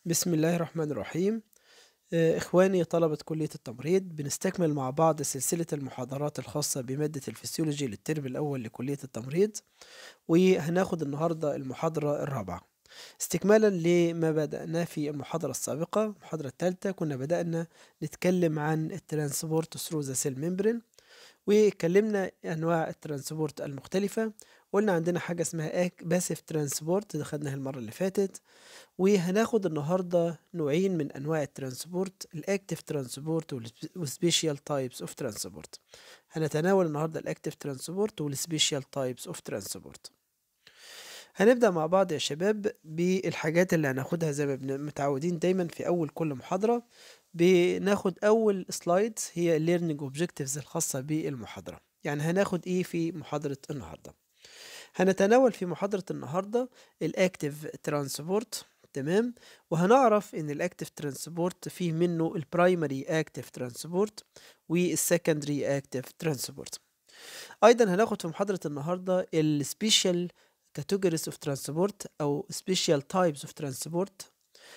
بسم الله الرحمن الرحيم آه، إخواني طلبة كلية التمريض بنستكمل مع بعض سلسلة المحاضرات الخاصة بمادة الفسيولوجي للترم الأول لكلية التمريض وهناخد النهاردة المحاضرة الرابعة استكمالا لما بدأناه في المحاضرة السابقة المحاضرة الثالثة كنا بدأنا نتكلم عن الترانسبورت ثرو ذا سيل ممبرين واتكلمنا أنواع الترانسبورت المختلفة قلنا عندنا حاجة اسمها باسيف ترانسبورت ده خدناها المرة اللي فاتت وهناخد النهاردة نوعين من أنواع الترانسبورت الأكتيف ترانسبورت والسبيشال تايبس أوف ترانسبورت هنتناول النهاردة الأكتيف ترانسبورت والسبيشال تايبس أوف ترانسبورت هنبدأ مع بعض يا شباب بالحاجات اللي هناخدها زي ما متعودين دايما في أول كل محاضرة بناخد أول سلايد هي learning objectives الخاصة بالمحاضرة يعني هناخد إيه في محاضرة النهاردة هنتناول في محاضرة النهاردة الأكتيف ترانسبورت تمام وهنعرف ان الاكتيف ترانسبورت فيه منه البرايمري اكتيف ترانسبورت والسكندري اكتيف ترانسبورت ايضا هناخد في محاضره النهارده السبيشال كاتيجوريز اوف ترانسبورت او سبيشال تايبس اوف ترانسبورت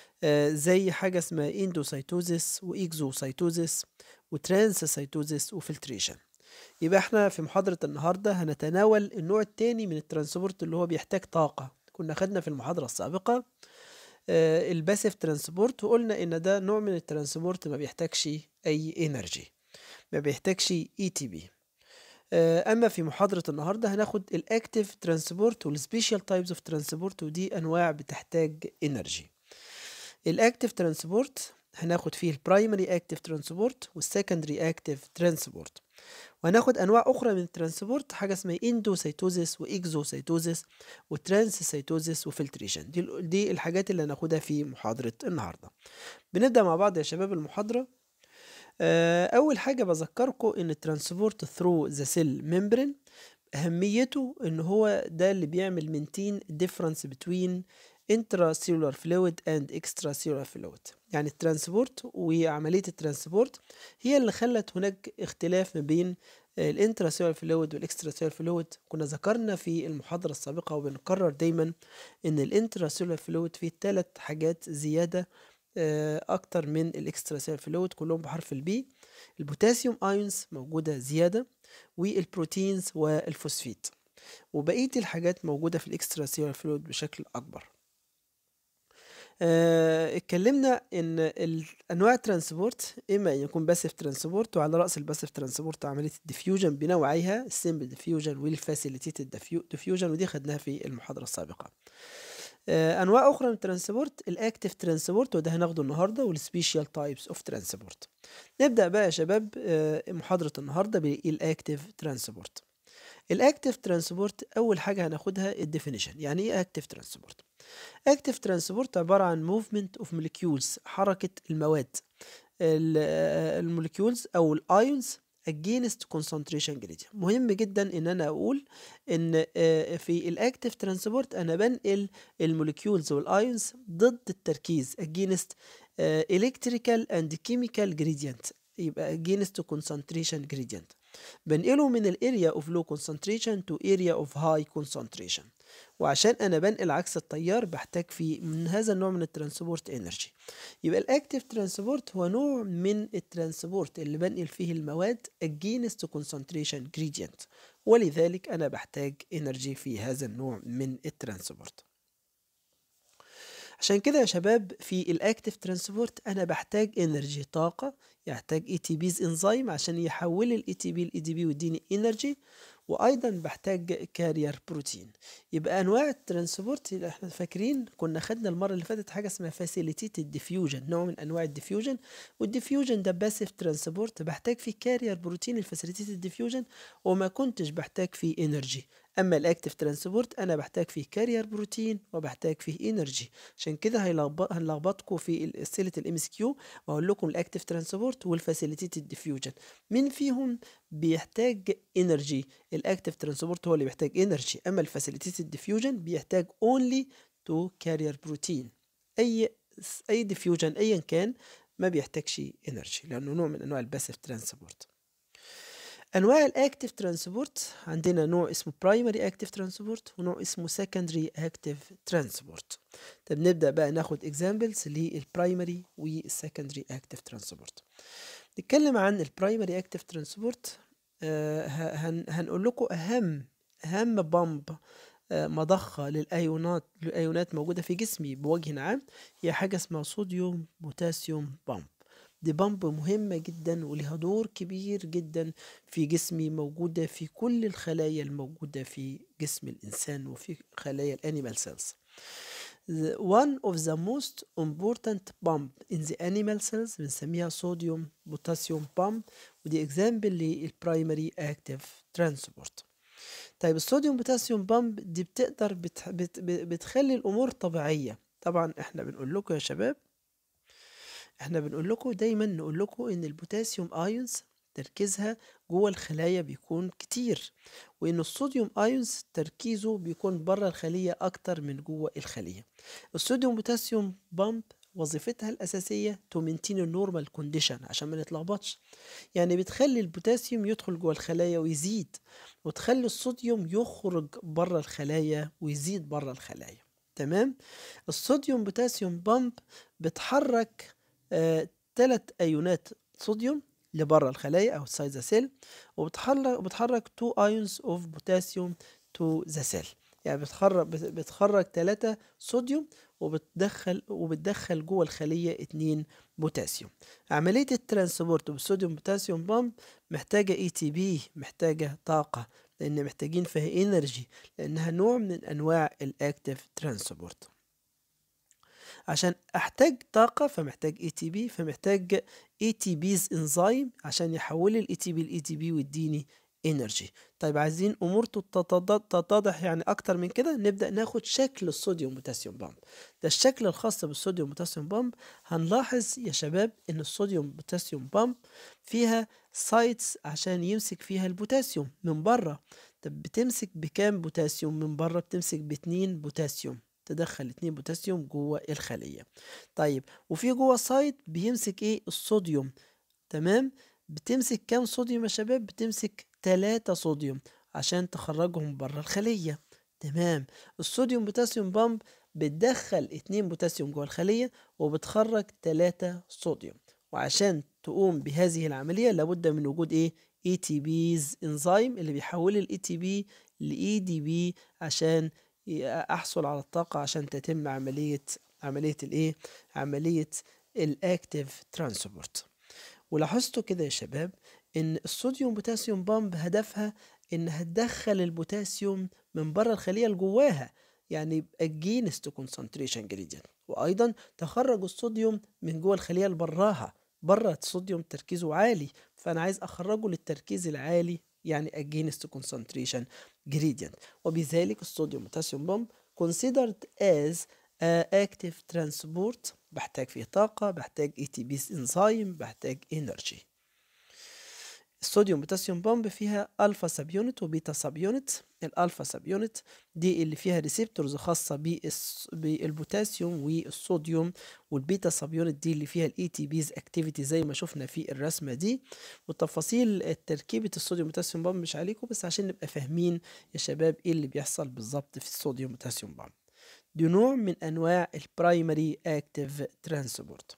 زي حاجه اسمها اندوسايتوزيس واكزوسايتوزيس وترانسسايتوزيس وفلتريشن يبقى احنا في محاضره النهارده هنتناول النوع الثاني من الترانسبورت اللي هو بيحتاج طاقه كنا خدنا في المحاضره السابقه الباسيف ترانسبورت وقلنا ان ده نوع من الترانسبورت ما بيحتاجش اي انرجي ما بيحتاجش اي تي بي اما في محاضره النهارده هناخد الاكتيف ترانسبورت والسبيشال تايبس اوف ترانسبورت ودي انواع بتحتاج انرجي الاكتيف ترانسبورت هناخد فيه البرايمري اكتيف ترانسبورت والسكندري اكتيف ترانسبورت وهناخد انواع اخرى من الترانسبورت حاجه اسمها اندوسيتوزيس واكزوسيتوزيس وترانسسيتوزيس وفلتريشن دي دي الحاجات اللي هناخدها في محاضره النهارده بنبدا مع بعض يا شباب المحاضره اول حاجه بذكركم ان الترانسبورت ثرو ذا سيل ممبرين اهميته ان هو ده اللي بيعمل منتين ديفرنس بتوين intracellular fluid and extracellular fluid يعني الترانسبورت وعملية الترانسبورت هي اللي خلت هناك اختلاف ما بين الانتراسيلولار فلويد والاكستراسيلولار فلويد كنا ذكرنا في المحاضرة السابقة وبنكرر دايما ان الانتراسيلولار فلويد فيه ثلاث حاجات زيادة اكتر من الاكستراسيلولار فلويد كلهم بحرف البي البوتاسيوم ايونز موجودة زيادة والبروتينز والفوسفيت وبقية الحاجات موجودة في الاكستراسيلولار فلويد بشكل اكبر آه، اتكلمنا ان انواع الترانسبورت اما ان يكون باسيف ترانسبورت وعلى راس الباسيف ترانسبورت عمليه الديفيوجن بنوعيها السمبل ديفيوجن والفاسيليتيتد ديفيوجن ودي خدناها في المحاضره السابقه آه، انواع اخرى من الترانسبورت الاكتيف ترانسبورت وده هناخده النهارده والسبيشال تايبس اوف ترانسبورت نبدا بقى يا شباب آه، محاضره النهارده بالاكتيف ترانسبورت الاكتيف ترانسبورت اول حاجه هناخدها الديفينيشن يعني ايه اكتيف ترانسبورت اكتيف ترانسبورت عباره عن موفمنت اوف موليكيولز حركه المواد الموليكيولز او الايونز against concentration gradient مهم جدا ان انا اقول ان في الاكتيف ترانسبورت انا بنقل الموليكيولز والايونز ضد التركيز against electrical and chemical gradient يبقى against concentration gradient بنقله من الاريا اوف لو concentration to area of high concentration وعشان انا بنقل عكس التيار بحتاج في من هذا النوع من الترانسبورت انرجي يبقى الاكتيف ترانسبورت هو نوع من الترانسبورت اللي بنقل فيه المواد against concentration gradient ولذلك انا بحتاج انرجي في هذا النوع من الترانسبورت عشان كده يا شباب في الاكتيف ترانسبورت انا بحتاج انرجي طاقه يحتاج اي تي بيز انزيم عشان يحول الاي تي بي الاي دي بي ويديني انرجي وايضا بحتاج كارير بروتين يبقى انواع الترانسبورت اللي احنا فاكرين كنا خدنا المره اللي فاتت حاجه اسمها فاسيليتيتد ديفيوجن نوع من انواع الديفيوجن والديفيوجن ده باسيف ترانسبورت بحتاج فيه كارير بروتين الفاسيليتيتد ديفيوجن وما كنتش بحتاج فيه انرجي اما الاكتيف ترانسبورت انا بحتاج فيه كارير بروتين وبحتاج فيه انرجي عشان كده هنلخبطكم في اسئله الام اس كيو واقول لكم الاكتيف ترانسبورت والفاسيليتيتد ديفيوجن مين فيهم بيحتاج انرجي الاكتيف ترانسبورت هو اللي بيحتاج انرجي اما الفاسيليتيتد ديفيوجن بيحتاج اونلي تو كارير بروتين اي اي ديفيوجن ايا كان ما بيحتاجش انرجي لانه نوع من انواع الباسيف ترانسبورت أنواع الأكتيف ترانسبورت عندنا نوع اسمه برايمري أكتيف ترانسبورت ونوع اسمه سكندري أكتيف ترانسبورت طب نبدأ بقى ناخد اكزامبلز للبرايمري والسكندري أكتيف ترانسبورت نتكلم عن البرايمري أكتيف ترانسبورت هنقول لكم أهم أهم بامب مضخة للأيونات للأيونات موجودة في جسمي بوجه عام هي حاجة اسمها صوديوم بوتاسيوم بامب دي بامب مهمة جدا ولها دور كبير جدا في جسمي موجودة في كل الخلايا الموجودة في جسم الإنسان وفي خلايا الأنيمال سيلز one of the most important pump in the animal cells بنسميها صوديوم بوتاسيوم بامب ودي اكزامبل للبرايمري اكتيف ترانسبورت طيب الصوديوم بوتاسيوم بامب دي بتقدر بت بت بتخلي الامور طبيعيه طبعا احنا بنقول لكم يا شباب احنا بنقول لكم دايما نقول لكم ان البوتاسيوم ايونز تركيزها جوه الخلايا بيكون كتير وان الصوديوم ايونز تركيزه بيكون بره الخليه اكتر من جوه الخليه الصوديوم بوتاسيوم بامب وظيفتها الأساسية تو مينتين النورمال كونديشن عشان ما نتلخبطش يعني بتخلي البوتاسيوم يدخل جوه الخلايا ويزيد وتخلي الصوديوم يخرج بره الخلايا ويزيد بره الخلايا تمام الصوديوم بوتاسيوم بامب بتحرك آه تلات أيونات صوديوم لبره الخلايا أو سايد ذا سيل وبتحرك بتحرك تو ايونز اوف بوتاسيوم تو ذا سيل يعني بتخرج بتخرج تلاتة صوديوم وبتدخل وبتدخل جوه الخلية اتنين بوتاسيوم عملية الترانسبورت بالصوديوم بوتاسيوم بامب محتاجة اي تي بي محتاجة طاقة لأن محتاجين فيها انرجي لأنها نوع من أنواع الأكتيف ترانسبورت عشان احتاج طاقة فمحتاج اي تي بي فمحتاج اي تي بيز انزيم عشان يحول الاي تي بي لاي تي بي ويديني انرجي طيب عايزين امور تتضح يعني اكتر من كده نبدا ناخد شكل الصوديوم بوتاسيوم بامب ده الشكل الخاص بالصوديوم بوتاسيوم بامب هنلاحظ يا شباب ان الصوديوم بوتاسيوم بامب فيها سايتس عشان يمسك فيها البوتاسيوم من بره طب بتمسك بكام بوتاسيوم من بره بتمسك باتنين بوتاسيوم تدخل اتنين بوتاسيوم جوه الخلية طيب وفي جوه سايت بيمسك ايه الصوديوم تمام بتمسك كام صوديوم يا شباب بتمسك تلاتة صوديوم عشان تخرجهم بره الخلية تمام الصوديوم بوتاسيوم بامب بتدخل اتنين بوتاسيوم جوه الخلية وبتخرج تلاتة صوديوم وعشان تقوم بهذه العملية لابد من وجود ايه اي تي بيز انزيم اللي بيحول الاي تي بي لاي دي بي عشان احصل على الطاقة عشان تتم عملية عملية الايه عملية الاكتيف ترانسبورت ولاحظتوا كده يا شباب ان الصوديوم بوتاسيوم بامب هدفها انها تدخل البوتاسيوم من بره الخليه لجواها يعني يبقى جينست كونسنتريشن جريدينت وايضا تخرج الصوديوم من جوه الخليه لبراها بره الصوديوم تركيزه عالي فانا عايز اخرجه للتركيز العالي يعني against concentration gradient وبذلك الصوديوم بوتاسيوم بامب considered as uh, active transport بحتاج فيه طاقة بحتاج ATPs انزيم بحتاج energy الصوديوم بوتاسيوم بامب فيها الفا سب يونت وبيتا سب يونت الالفا سب يونت دي اللي فيها ريسبتورز خاصه بالبوتاسيوم والصوديوم والبيتا سب يونت دي اللي فيها الاي تي بيز اكتيفيتي زي ما شفنا في الرسمه دي وتفاصيل تركيبه الصوديوم بوتاسيوم بامب مش عليكم بس عشان نبقى فاهمين يا شباب ايه اللي بيحصل بالظبط في الصوديوم بوتاسيوم بامب دي نوع من انواع البرايمري اكتيف ترانسبورت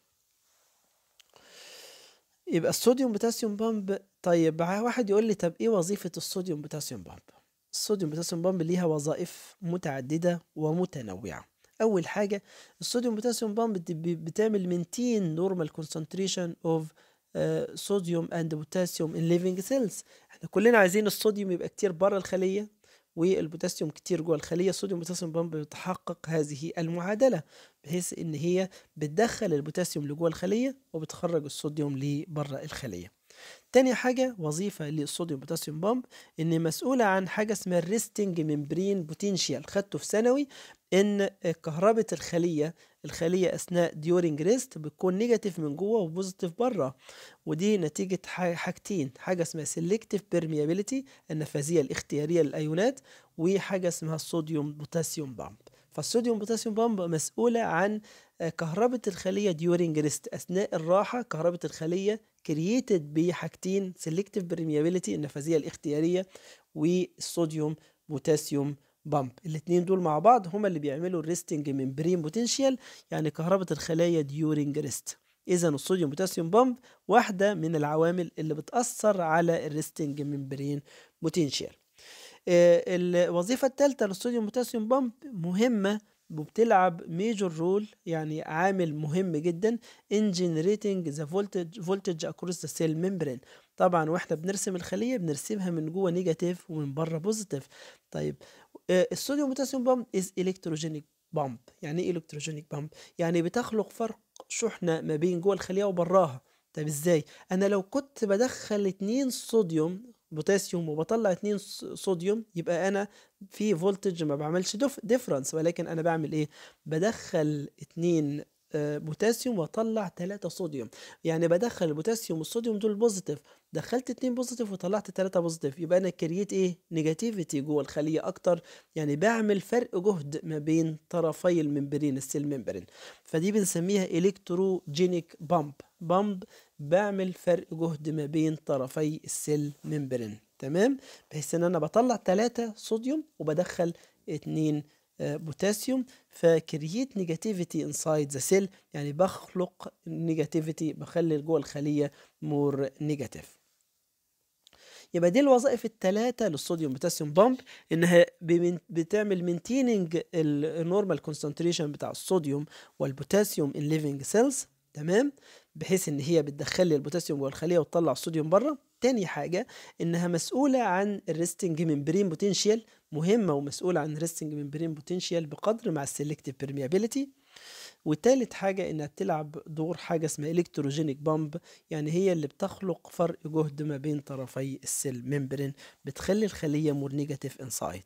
يبقى الصوديوم بوتاسيوم بامب طيب واحد يقول لي طب ايه وظيفة الصوديوم بوتاسيوم بامب الصوديوم بوتاسيوم بامب ليها وظائف متعددة ومتنوعة أول حاجة الصوديوم بوتاسيوم بامب بتعمل مينتين نورمال كونسنتريشن اوف صوديوم اند بوتاسيوم ان ليفينج سيلز احنا كلنا عايزين الصوديوم يبقى كتير بره الخلية والبوتاسيوم كتير جوه الخلية الصوديوم بوتاسيوم بامب بتحقق هذه المعادلة بحيث ان هي بتدخل البوتاسيوم لجوه الخلية وبتخرج الصوديوم لبره الخلية تاني حاجة وظيفة للصوديوم بوتاسيوم بامب إن مسؤولة عن حاجة اسمها الريستنج ممبرين بوتنشال خدته في ثانوي إن كهربة الخلية الخلية أثناء ديورنج ريست بتكون نيجاتيف من جوه وبوزيتيف بره ودي نتيجة حاجتين حاجة اسمها سيلكتيف بيرميابيليتي النفاذية الاختيارية للأيونات وحاجة اسمها الصوديوم بوتاسيوم بامب فالصوديوم بوتاسيوم بامب مسؤولة عن آه، كهربة الخلية during rest أثناء الراحة كهربة الخلية created بحاجتين selective permeability النفاذية الاختيارية والصوديوم بوتاسيوم بامب الاثنين دول مع بعض هما اللي بيعملوا الريستنج ممبرين بوتنشال يعني كهربة الخلايا during rest إذا الصوديوم بوتاسيوم بامب واحدة من العوامل اللي بتأثر على الريستنج ممبرين بوتنشال الوظيفة الثالثة للصوديوم بوتاسيوم بامب مهمة وبتلعب ميجور رول يعني عامل مهم جدا in generating the voltage voltage across the cell membrane طبعا واحنا بنرسم الخلية بنرسمها من جوه نيجاتيف ومن بره بوزيتيف طيب آه، الصوديوم بوتاسيوم بامب is electrogenic بامب يعني ايه الكتروجينيك بامب يعني بتخلق فرق شحنة ما بين جوه الخلية وبراها طب ازاي انا لو كنت بدخل اتنين صوديوم بوتاسيوم وبطلع اتنين صوديوم يبقى انا في فولتج ما بعملش ديفرنس ولكن انا بعمل ايه بدخل اتنين آه، بوتاسيوم واطلع 3 صوديوم يعني بدخل البوتاسيوم والصوديوم دول بوزيتيف دخلت 2 بوزيتيف وطلعت 3 بوزيتيف يبقى انا كريت ايه نيجاتيفيتي جوه الخليه اكتر يعني بعمل فرق جهد ما بين طرفي الممبرين السيل ممبرين فدي بنسميها الكتروجينيك بامب بامب بعمل فرق جهد ما بين طرفي السيل ممبرين تمام بحيث ان انا بطلع 3 صوديوم وبدخل 2 بوتاسيوم فكرييت نيجاتيفيتي انسايد ذا سيل يعني بخلق نيجاتيفيتي بخلي جوه الخليه مور نيجاتيف يبقى دي الوظائف الثلاثة للصوديوم بوتاسيوم بامب انها بتعمل مينتيننج النورمال كونسنتريشن بتاع الصوديوم والبوتاسيوم ان ليفنج سيلز تمام بحيث ان هي بتدخل لي البوتاسيوم جوه الخليه وتطلع الصوديوم بره تاني حاجه انها مسؤوله عن الريستنج ممبرين بوتنشال مهمه ومسؤوله عن الريستنج ممبرين بوتنشال بقدر مع السلكتيف بيرميابيليتي وتالت حاجة إنها بتلعب دور حاجة اسمها إلكتروجينيك بامب يعني هي اللي بتخلق فرق جهد ما بين طرفي السيل ممبرين بتخلي الخلية مور نيجاتيف انسايد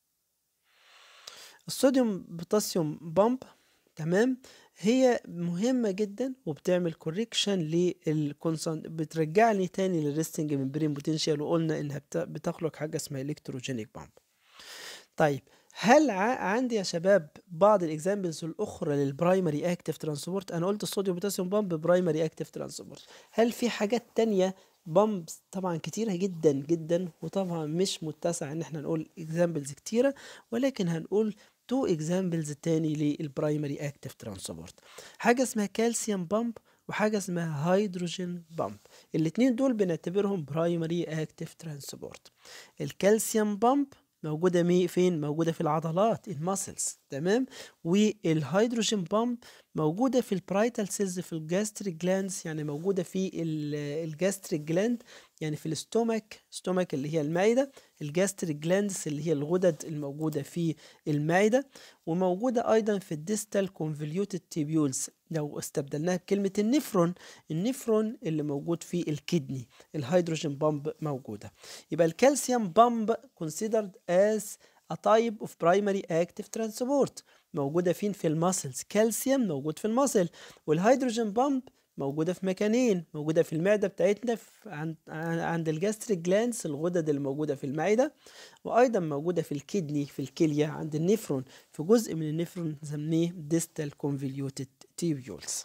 الصوديوم بوتاسيوم بامب تمام هي مهمة جدا وبتعمل كوريكشن للكونسنت بترجع لي تاني للريستنج ممبرين بوتنشال وقلنا انها بتخلق حاجة اسمها الكتروجينيك بامب طيب هل عندي يا شباب بعض الاكزامبلز الاخرى للبرايمري اكتيف ترانسبورت انا قلت الصوديوم بوتاسيوم بامب برايمري اكتيف ترانسبورت هل في حاجات تانية بامبس طبعا كتيرة جدا جدا وطبعا مش متسع ان احنا نقول اكزامبلز كتيرة ولكن هنقول تو اكزامبلز تاني للبرايمري اكتيف ترانسبورت حاجه اسمها كالسيوم بامب وحاجه اسمها هيدروجين بامب الاتنين دول بنعتبرهم برايمري اكتيف ترانسبورت الكالسيوم بامب موجودة مي فين؟ موجودة في العضلات الماسلز تمام؟ والهيدروجين بامب موجودة في البرايتال سيلز في الجاستريك جلاندز يعني موجودة في الجاستريك جلاند يعني في الاستومك ستومك اللي هي المعدة الجاستريك جلاندز اللي هي الغدد الموجودة في المعدة وموجودة أيضا في الديستال كونفوليوتد تيبيولز لو استبدلناها بكلمة النفرون النفرون اللي موجود في الكدني الهيدروجين بامب موجودة يبقى الكالسيوم بامب considered as a type of primary active transport موجودة فين في الماسلز كالسيوم موجود في الماسل والهيدروجين بامب موجودة في مكانين موجودة في المعدة بتاعتنا في عند عند الجاستريك جلاندز الغدد الموجودة في المعدة وأيضا موجودة في الكدني في الكلية عند النفرون في جزء من النفرون نسميه distal convoluted tubules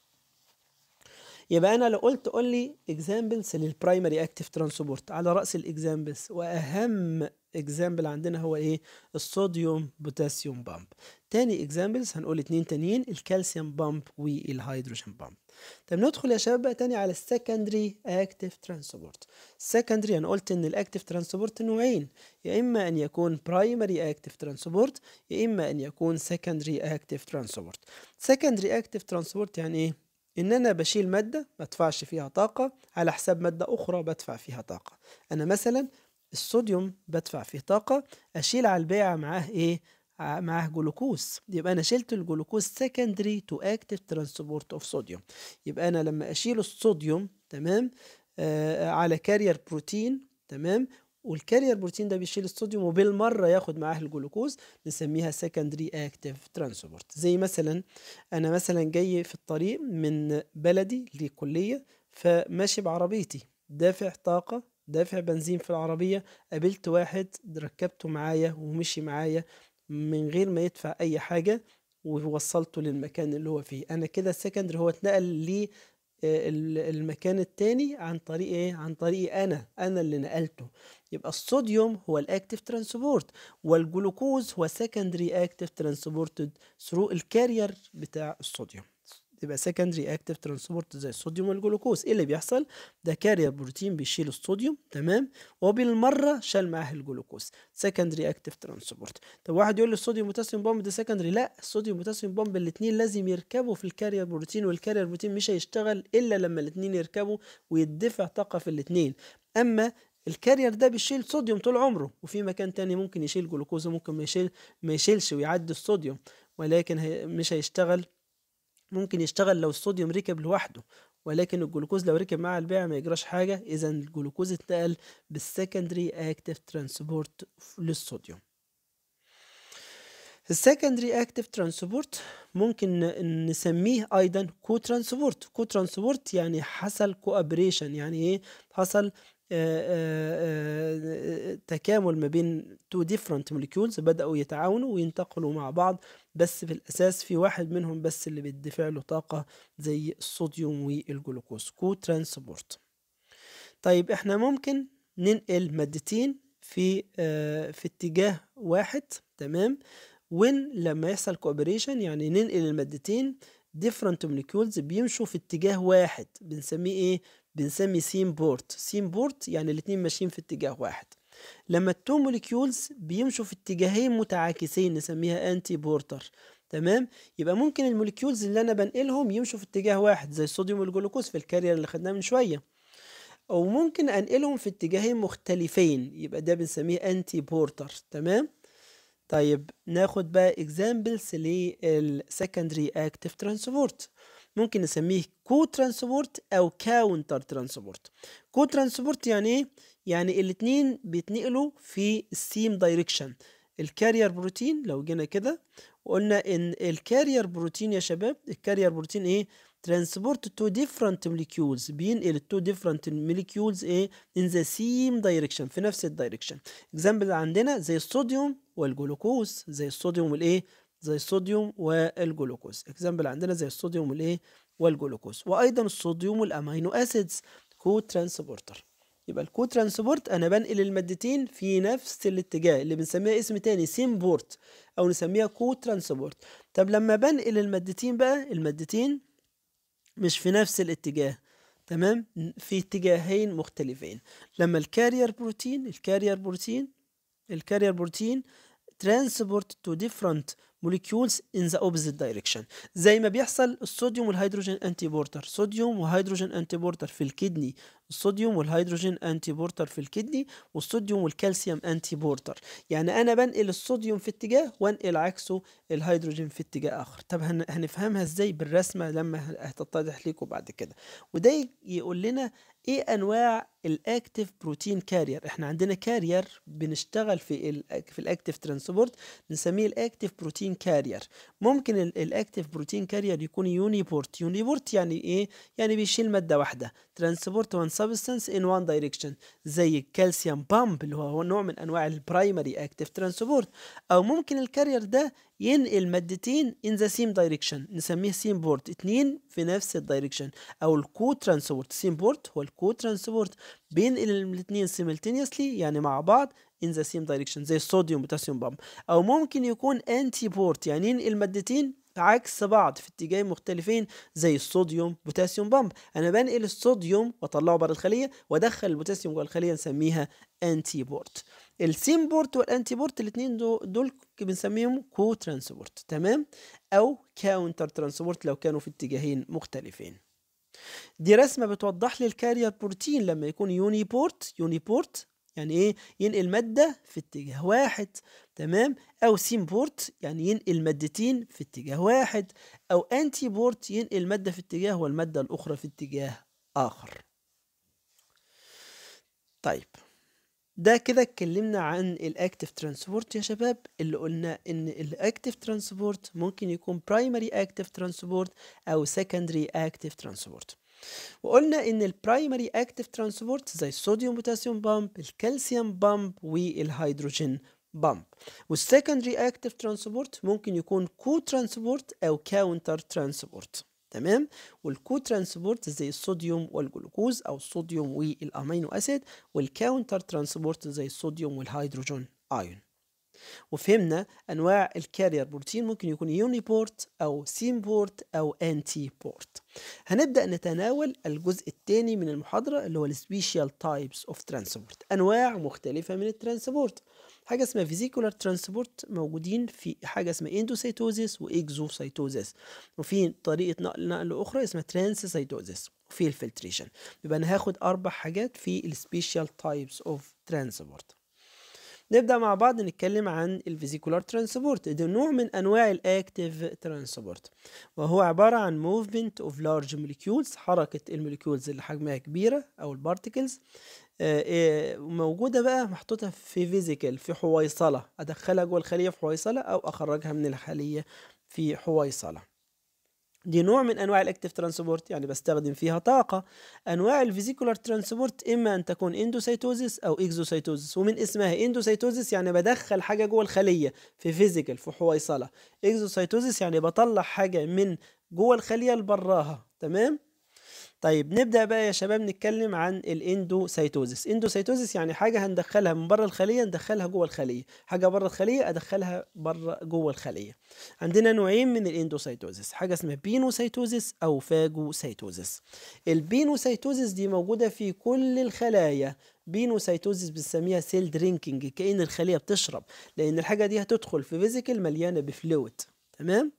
يبقى انا لو قلت قول لي اكزامبلز للبرايمري اكتيف ترانسبورت على راس الاكزامبلز واهم اكزامبل عندنا هو ايه الصوديوم بوتاسيوم بامب تاني اكزامبلز هنقول اتنين تانيين الكالسيوم بامب والهيدروجين بامب طب ندخل يا شباب بقى تاني على السكندري اكتيف ترانسبورت السكندري انا قلت ان الاكتيف ترانسبورت نوعين يا اما ان يكون برايمري اكتيف ترانسبورت يا اما ان يكون سكندري اكتيف ترانسبورت سكندري اكتيف ترانسبورت يعني ايه ان انا بشيل ماده ما ادفعش فيها طاقه على حساب ماده اخرى بدفع فيها طاقه انا مثلا الصوديوم بدفع فيه طاقه اشيل على البيعه معاه ايه معاه جلوكوز يبقى انا شلت الجلوكوز سكندري تو اكتيف ترانسبورت اوف صوديوم يبقى انا لما اشيل الصوديوم تمام آه على كارير بروتين تمام والكارير بروتين ده بيشيل الصوديوم وبالمره ياخد معاه الجلوكوز نسميها سكندري اكتيف ترانسبورت زي مثلا انا مثلا جاي في الطريق من بلدي لكليه فماشي بعربيتي دافع طاقه دافع بنزين في العربيه قابلت واحد ركبته معايا ومشي معايا من غير ما يدفع أي حاجة ووصلته للمكان اللي هو فيه أنا كده السكندري هو اتنقل لي المكان التاني عن طريق ايه عن طريقي انا انا اللي نقلته يبقى الصوديوم هو الاكتيف ترانسبورت والجلوكوز هو secondary active transported through الكارير بتاع الصوديوم يبقى secondary active transport زي الصوديوم والجلوكوز ايه اللي بيحصل ده كارير بروتين بيشيل الصوديوم تمام وبالمره شال معاه الجلوكوز secondary active transport طب واحد يقول لي الصوديوم بوتاسيوم بومب ده secondary لا الصوديوم بوتاسيوم بومب الاثنين لازم يركبوا في الكارير بروتين والكارير بروتين مش هيشتغل الا لما الاثنين يركبوا ويدفع طاقه في الاثنين اما الكارير ده بيشيل صوديوم طول عمره وفي مكان تاني ممكن يشيل جلوكوز وممكن ما يشيل ما يشيلش ويعدي الصوديوم ولكن هي مش هيشتغل ممكن يشتغل لو الصوديوم ركب لوحده ولكن الجلوكوز لو ركب مع البيع ما يجراش حاجة إذا الجلوكوز اتنقل بالسكندري اكتف ترانسبورت للصوديوم السكندري اكتف ترانسبورت ممكن نسميه ايضا كو ترانسبورت كو ترانسبورت يعني حصل كوابريشن يعني ايه حصل تكامل ما بين تو ديفرنت موليكيولز بدأوا يتعاونوا وينتقلوا مع بعض بس في الأساس في واحد منهم بس اللي بيدفع له طاقة زي الصوديوم والجلوكوز كو ترانسبورت طيب احنا ممكن ننقل مادتين في في اتجاه واحد تمام وين لما يحصل كوبريشن يعني ننقل المادتين different molecules بيمشوا في اتجاه واحد بنسميه ايه بنسمي سيم بورت سيم بورت يعني الاتنين ماشيين في اتجاه واحد لما التو موليكيولز بيمشوا في اتجاهين متعاكسين نسميها انتي بورتر تمام يبقى ممكن الموليكيولز اللي انا بنقلهم يمشوا في اتجاه واحد زي الصوديوم والجلوكوز في الكارير اللي خدناه من شويه او ممكن انقلهم في اتجاهين مختلفين يبقى ده بنسميه انتي بورتر تمام طيب ناخد بقى اكزامبلز للسكندري اكتيف ترانسبورت ممكن نسميه كو ترانسبورت او كاونتر ترانسبورت كو ترانسبورت يعني ايه يعني الاتنين بيتنقلوا في السيم دايركشن الكارير بروتين لو جينا كده وقلنا ان الكارير بروتين يا شباب الكارير بروتين ايه transport to different molecules بينقل two different molecules ايه in the same direction في نفس الدايركشن example عندنا زي الصوديوم والجلوكوز زي الصوديوم والايه زي الصوديوم والجلوكوز اكزامبل عندنا زي الصوديوم والايه والجلوكوز وايضا الصوديوم والامينو اسيدز كو ترانسبورتر يبقى الكو ترانسبورت انا بنقل المادتين في نفس الاتجاه اللي بنسميها اسم تاني سيم بورت او نسميها كو ترانسبورت طب لما بنقل المادتين بقى المادتين مش في نفس الاتجاه تمام في اتجاهين مختلفين لما الكارير بروتين الكارير بروتين الكارير بروتين transport to different molecules in the opposite direction زي ما بيحصل الصوديوم والهيدروجين انتي بورتر صوديوم وهيدروجين انتي بورتر في الكدني الصوديوم والهيدروجين انتي بورتر في الكدني والصوديوم والكالسيوم انتي بورتر يعني انا بنقل الصوديوم في اتجاه وانقل عكسه الهيدروجين في اتجاه اخر طب هنفهمها ازاي بالرسمه لما هتتضح لكم بعد كده وده يقول لنا ايه انواع الاكتيف بروتين كارير احنا عندنا كارير بنشتغل في ال في الاكتيف ترانسبورت نسميه الاكتيف بروتين كارير ممكن الاكتيف بروتين كارير يكون يونيبورت يونيبورت يعني ايه يعني بيشيل ماده واحده ترانسبورت وان سبستانس ان وان دايركشن زي الكالسيوم بامب اللي هو نوع من انواع البرايمري اكتيف ترانسبورت او ممكن الكارير ده ينقل مادتين in the same direction نسميه سيم بورت اتنين في نفس الدايركشن او الكو ترانسبورت سيم بورت هو الكو ترانسبورت بينقل الاثنين simultaneously يعني مع بعض in the same direction زي الصوديوم بوتاسيوم بامب او ممكن يكون انتي بورت يعني ينقل مادتين عكس بعض في اتجاهين مختلفين زي الصوديوم بوتاسيوم بامب انا بنقل الصوديوم واطلعه بره الخليه وادخل البوتاسيوم جوه الخليه نسميها انتي بورت السيم بورت والانتي بورت الاثنين دول بنسميهم كو ترانسبورت تمام او كاونتر ترانسبورت لو كانوا في اتجاهين مختلفين دي رسمه بتوضح لي الكارير بروتين لما يكون يوني بورت يوني بورت يعني ايه ينقل ماده في اتجاه واحد تمام او سيم بورت يعني ينقل مادتين في اتجاه واحد او انتي بورت ينقل ماده في اتجاه والماده الاخرى في اتجاه اخر طيب ده كده اتكلمنا عن الاكتيف ترانسبورت يا شباب اللي قلنا ان الاكتيف ترانسبورت ممكن يكون برايمري اكتيف ترانسبورت او سكندري اكتيف ترانسبورت وقلنا ان البرايمري اكتيف ترانسبورت زي الصوديوم بوتاسيوم بامب الكالسيوم بامب والهيدروجين بامب والسكندري اكتيف ترانسبورت ممكن يكون كو ترانسبورت او كاونتر ترانسبورت تمام والكو ترانسبورت زي الصوديوم والجلوكوز او الصوديوم والامينو اسيد والكاونتر ترانسبورت زي الصوديوم والهيدروجين ايون وفهمنا انواع الكارير بروتين ممكن يكون يوني بورت او سيم بورت او انتي بورت هنبدا نتناول الجزء الثاني من المحاضره اللي هو السبيشال تايبس اوف ترانسبورت انواع مختلفه من الترانسبورت حاجه اسمها فيزيكولار ترانسبورت موجودين في حاجه اسمها اندوسيتوزيس واكزوسيتوزيس وفي طريقه نقل نقل اخرى اسمها ترانسيتوزيس وفي الفلتريشن يبقى انا هاخد اربع حاجات في السبيشال تايبس اوف ترانسبورت نبدأ مع بعض نتكلم عن الفيزيكولار ترانسبورت ده نوع من أنواع الأكتيف ترانسبورت وهو عبارة عن موفمنت اوف لارج molecules حركة الموليكيولز اللي حجمها كبيرة أو البارتكلز موجودة بقى محطوطة في فيزيكال في حويصلة أدخلها جوه الخلية في حويصلة أو أخرجها من الخلية في حويصلة دي نوع من انواع الاكتيف ترانسبورت يعني بستخدم فيها طاقه انواع الفيزيكولار ترانسبورت اما ان تكون اندوسيتوزيس او اكزوسيتوزيس ومن اسمها اندوسيتوزيس يعني بدخل حاجه جوه الخليه في فيزيكال في حويصله اكزوسيتوزيس يعني بطلع حاجه من جوه الخليه لبراها تمام طيب نبدأ بقى يا شباب نتكلم عن الاندوسيتوزيس اندوسيتوزيس يعني حاجة هندخلها من بره الخلية ندخلها جوه الخلية حاجة بره الخلية أدخلها بره جوه الخلية عندنا نوعين من الاندوسيتوزيس حاجة اسمها بينوسيتوزيس أو فاجوسيتوزيس البينوسيتوزيس دي موجودة في كل الخلايا بينوسيتوزيس بنسميها سيل درينكينج كأن الخلية بتشرب لأن الحاجة دي هتدخل في فيزيكال مليانة بفلويد تمام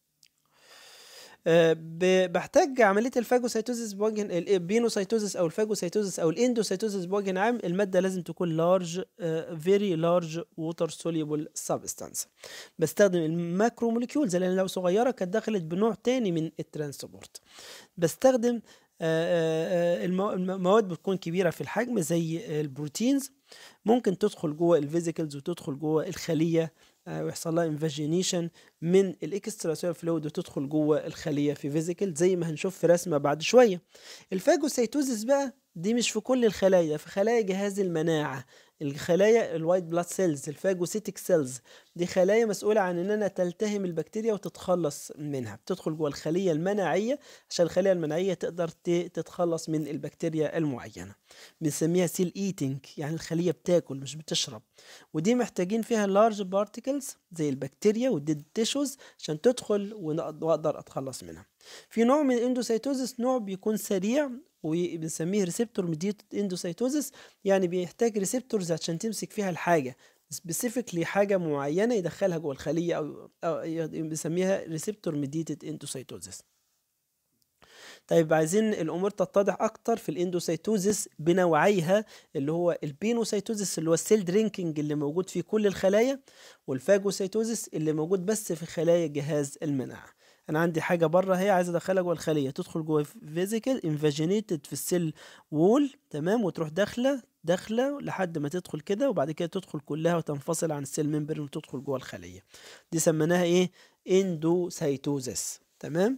بحتاج عمليه الفاجوسيتوزيس بوجه البينوسيتوزيس او الفاجوسيتوزيس او الاندوسيتوزيس بوجه عام الماده لازم تكون لارج فيري لارج ووتر سوليبل سبستانس بستخدم الماكرو موليكيولز لان لو صغيره كانت دخلت بنوع تاني من الترانسبورت بستخدم المواد بتكون كبيره في الحجم زي البروتينز ممكن تدخل جوه الفيزيكلز وتدخل جوه الخليه ويحصل لها انفاجينيشن من الاكسترا سيلر فلويد وتدخل جوه الخليه في فيزيكال زي ما هنشوف في رسمه بعد شويه الفاجوسيتوزيس بقى دي مش في كل الخلايا في خلايا جهاز المناعه الخلايا الوايت بلاد سيلز الفاجوسيتك سيلز دي خلايا مسؤولة عن انها تلتهم البكتيريا وتتخلص منها بتدخل جوه الخلية المناعية عشان الخلية المناعية تقدر تتخلص من البكتيريا المعينة بنسميها سيل ايتنج يعني الخلية بتاكل مش بتشرب ودي محتاجين فيها لارج بارتكلز زي البكتيريا والديد تيشوز عشان تدخل واقدر اتخلص منها في نوع من الاندوسيتوزيس نوع بيكون سريع وبنسميه ريسبتور ميديتد اندوسيتوزيس يعني بيحتاج ريسبتورز عشان تمسك فيها الحاجه سبيسيفيكلي حاجه معينه يدخلها جوه الخليه او, أو بنسميها ريسبتور ميديتد اندوسيتوزيس طيب عايزين الامور تتضح اكتر في الاندوسيتوزيس بنوعيها اللي هو البينوسيتوزيس اللي هو السيل درينكينج اللي موجود في كل الخلايا والفاجوسيتوزيس اللي موجود بس في خلايا جهاز المناعه انا عندي حاجه بره هي عايز ادخلها جوه الخليه تدخل جوه فيزيكال انفاجينيتد في السيل وول تمام وتروح داخله داخله لحد ما تدخل كده وبعد كده تدخل كلها وتنفصل عن السيل ممبر وتدخل جوه الخليه دي سميناها ايه اندوسيتوزيس تمام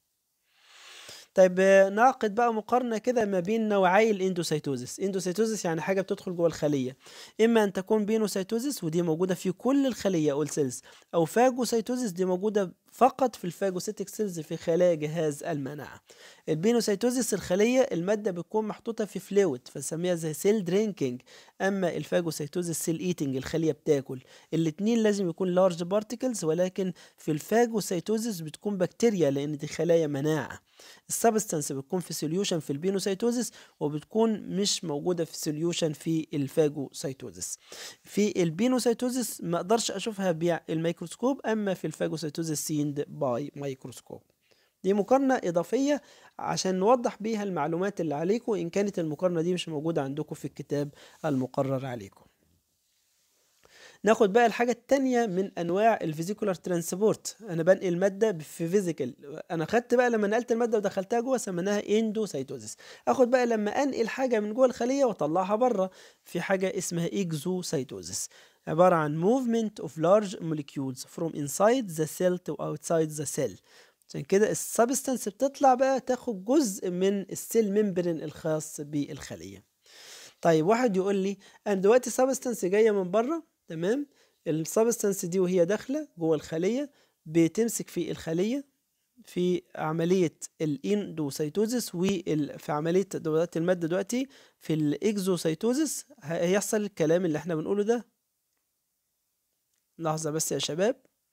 طيب نعقد بقى مقارنه كده ما بين نوعي الاندوسيتوزيس اندوسيتوزيس يعني حاجه بتدخل جوه الخليه اما ان تكون بينوسيتوزيس ودي موجوده في كل الخليه او السيلز او فاجوسيتوزيس دي موجوده فقط في الفاجوسيتك سيلز في خلايا جهاز المناعه البينوسيتوزيس الخليه الماده بتكون محطوطه في فلويد فنسميها زي سيل درينكينج اما الفاجوسيتوزيس سيل ايتنج الخليه بتاكل الاثنين لازم يكون لارج بارتكلز ولكن في الفاجوسيتوزيس بتكون بكتيريا لان دي خلايا مناعه السبستانس بتكون في سوليوشن في البينوسيتوزيس وبتكون مش موجوده في سوليوشن في الفاجوسيتوزيس في البينوسيتوزيس ما اقدرش اشوفها بالميكروسكوب اما في الفاجوسيتوزيس سيند باي مايكروسكوب دي مقارنة إضافية عشان نوضح بيها المعلومات اللي عليكم إن كانت المقارنة دي مش موجودة عندكم في الكتاب المقرر عليكم ناخد بقى الحاجة التانية من أنواع الفيزيكولار ترانسبورت أنا بنقل مادة في فيزيكال أنا خدت بقى لما نقلت المادة ودخلتها جوه سميناها اندوسيتوزيس أخد بقى لما أنقل حاجة من جوه الخلية وأطلعها بره في حاجة اسمها اكزوسيتوزيس عبارة عن movement of large molecules from inside the cell to outside the cell عشان كده السبستانس بتطلع بقى تاخد جزء من السيل ممبرين الخاص بالخلية طيب واحد يقول لي انا دلوقتي سبستانس جاية من بره تمام السبستانس دي وهي داخلة جوه الخلية بتمسك في الخلية في عملية الاندوسيتوزيس وفي عملية دلوقتي المادة دلوقتي في الاكزوسيتوزيس هيحصل الكلام اللي احنا بنقوله ده لحظة بس يا شباب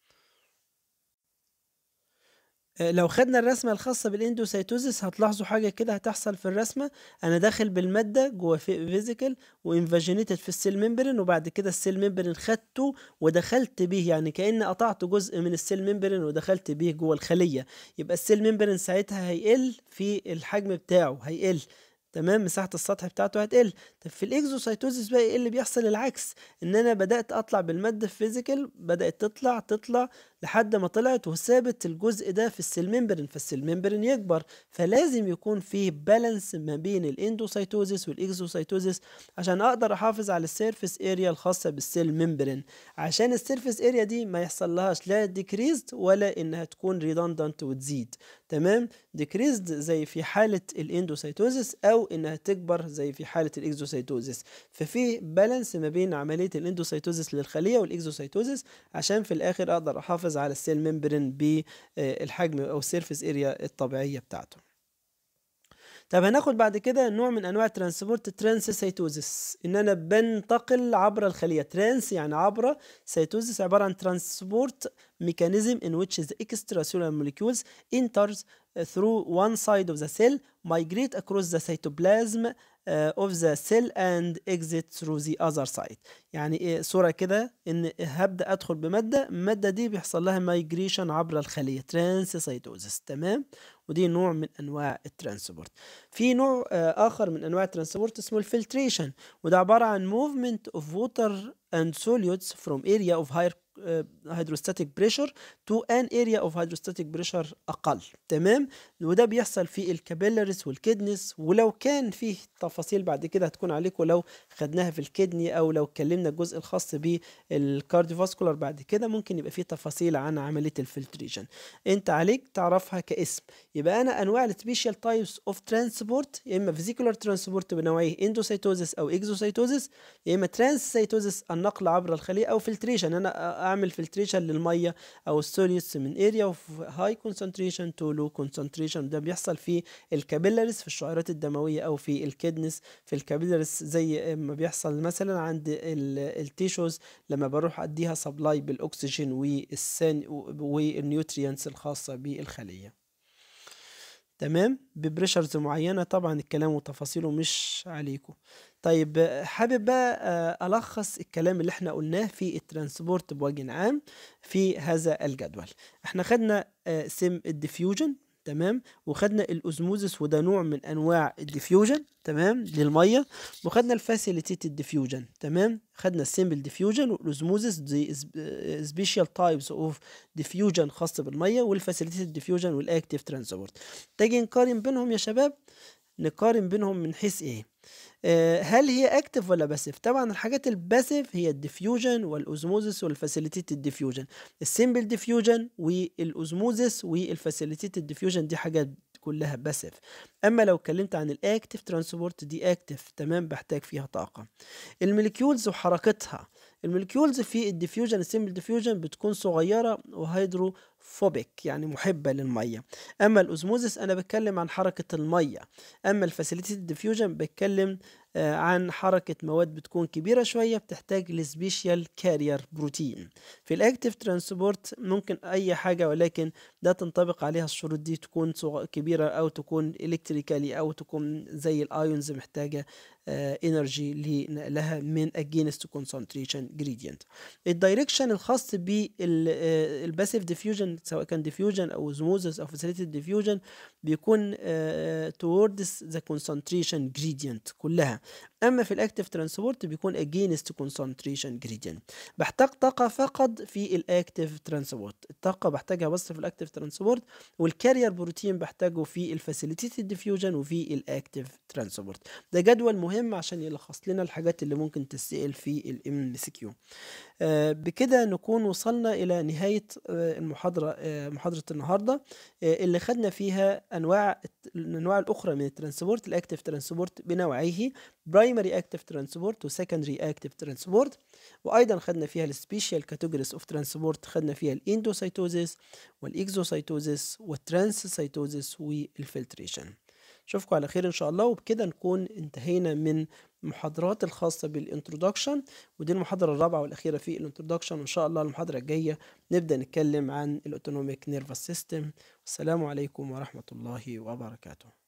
آه، لو خدنا الرسمة الخاصة بالاندوسيتوزيس هتلاحظوا حاجة كده هتحصل في الرسمة أنا داخل بالمادة جوه فيزيكال وانفاجينيتد في السيل ممبرين وبعد كده السيل ممبرين خدته ودخلت بيه يعني كأني قطعت جزء من السيل ممبرين ودخلت بيه جوه الخلية يبقى السيل ممبرين ساعتها هيقل في الحجم بتاعه هيقل تمام مساحه السطح بتاعته هتقل طب في الاكزوسايتوزيس بقى ايه اللي بيحصل العكس ان انا بدات اطلع بالماده فيزيكال بدات تطلع تطلع لحد ما طلعت وثابت الجزء ده في السيل ممبرين فالسيل ممبرين يكبر فلازم يكون فيه بالانس ما بين الاندوسايتوزيس والاكزوسايتوزيس عشان اقدر احافظ على السيرفيس اريا الخاصه بالسيل ممبرين عشان السيرفيس اريا دي ما يحصل لهاش لا ديكريزد ولا انها تكون ريدندنت وتزيد تمام ديكريزد زي في حاله الاندوسايتوزيس او انها تكبر زي في حاله الاكزوسايتوزيس ففي بالانس ما بين عمليه الاندوسايتوزيس للخليه والاكزوسايتوزيس عشان في الاخر اقدر احافظ على السيل ممبرين بالحجم او السيرفيس اريا الطبيعيه بتاعته طب هناخد بعد كده نوع من انواع الترانسبورت ترانسسيتوزيس ان انا بنتقل عبر الخليه ترانس يعني عبر سيتوزيس عباره عن ترانسبورت mechanism in which the extracellular molecules enters through one side of the cell migrate across the cytoplasm of the cell and exit through the other side يعني ايه صورة كده ان هبدأ ادخل بمادة المادة دي بيحصل لها مايجريشن عبر الخلية ترانسسيتوزيس تمام ودي نوع من انواع الترانسبورت في نوع اخر من انواع الترانسبورت اسمه الفلتريشن وده عبارة عن movement of water and solutes from area of higher hydrostatic pressure to an area of hydrostatic pressure أقل تمام وده بيحصل في الكابيلاريز والكدنس ولو كان فيه تفاصيل بعد كده هتكون عليكم لو خدناها في الكدني أو لو اتكلمنا الجزء الخاص بالكارديوفاسكولار بعد كده ممكن يبقى فيه تفاصيل عن عملية الفلتريشن أنت عليك تعرفها كاسم يبقى أنا أنواع السبيشال تايبس أوف ترانسبورت يا إما فيزيكولار ترانسبورت بنوعيه اندوسيتوزيس أو اكزوسيتوزيس يا إما ترانسسيتوزيس النقل عبر الخلية أو فلتريشن أنا اعمل فلتريشن للميه او السوليوس من اريا اوف هاي كونسنتريشن تو لو كونسنتريشن ده بيحصل في الكابيلاريز في الشعيرات الدمويه او في الكدنس في الكابيلاريز زي ما بيحصل مثلا عند التيشوز لما بروح اديها سبلاي بالاكسجين والسن والنيوتريانس الخاصه بالخليه تمام ببريشرز معينه طبعا الكلام وتفاصيله مش عليكم طيب حابب بقى ألخص الكلام اللي احنا قلناه في الترانسبورت بوجه عام في هذا الجدول احنا خدنا سم الديفيوجن تمام وخدنا الاوزموزس وده نوع من انواع الديفيوجن تمام للميه وخدنا الفاسيليتيتد ديفيوجن تمام خدنا السيمبل ديفيوجن والاوزموزس دي سبيشال تايبس اوف ديفيوجن خاصه بالميه والفاسيليتيتد ديفيوجن والاكتيف ترانسبورت تيجي نقارن بينهم يا شباب نقارن بينهم من حيث ايه هل هي اكتف ولا باسيف طبعا الحاجات الباسيف هي الديفيوجن والاوزموزس والفاسيليتيتد ديفيوجن السيمبل ديفيوجن والاوزموزس والفاسيليتيتد ديفيوجن دي حاجات كلها باسيف اما لو اتكلمت عن الاكتف ترانسبورت دي اكتف تمام بحتاج فيها طاقه الموليكيولز وحركتها الموليكيولز في الديفيوجن السيمبل ديفيوجن بتكون صغيره وهيدروفوبيك يعني محبه للميه اما الاوزموزس انا بتكلم عن حركه الميه اما الفاسيليتيد ديفيوجن بتكلم عن حركة مواد بتكون كبيرة شوية بتحتاج لسبيشال كارير بروتين في الاكتيف ترانسبورت ممكن أي حاجة ولكن ده تنطبق عليها الشروط دي تكون كبيرة أو تكون إلكتريكالي أو تكون زي الأيونز محتاجة انرجي لنقلها من against concentration gradient الدايركشن الخاص بالباسيف ديفيوجن سواء كان ديفيوجن او زموزس او فاسيليتد ديفيوجن بيكون towards the concentration gradient كلها اما في الاكتيف ترانسبورت بيكون against concentration gradient بحتاج طاقه فقط في الاكتيف ترانسبورت الطاقه بحتاجها بس في الاكتيف ترانسبورت والكارير بروتين بحتاجه في الفاسيليتيتد ديفيوجن وفي الاكتيف ترانسبورت ده جدول مهم عشان يلخص لنا الحاجات اللي ممكن تسال في الام سي كيو آآ بكده نكون وصلنا إلى نهاية آآ المحاضرة آآ محاضرة النهارده آآ اللي خدنا فيها أنواع الت الأنواع الأخرى من الترانسبورت الactive transport بنوعيه primary active transport وsecondary active transport وأيضًا خدنا فيها الspecial categories of transport خدنا فيها الendocytosis والexocytosis والtranscytosis والfiltration. أشوفكم على خير إن شاء الله وبكده نكون انتهينا من المحاضرات الخاصة بالintroduction ودي المحاضرة الرابعة والأخيرة في الintroduction وإن شاء الله المحاضرة الجاية نبدأ نتكلم عن الautonomic nervous system والسلام عليكم ورحمة الله وبركاته.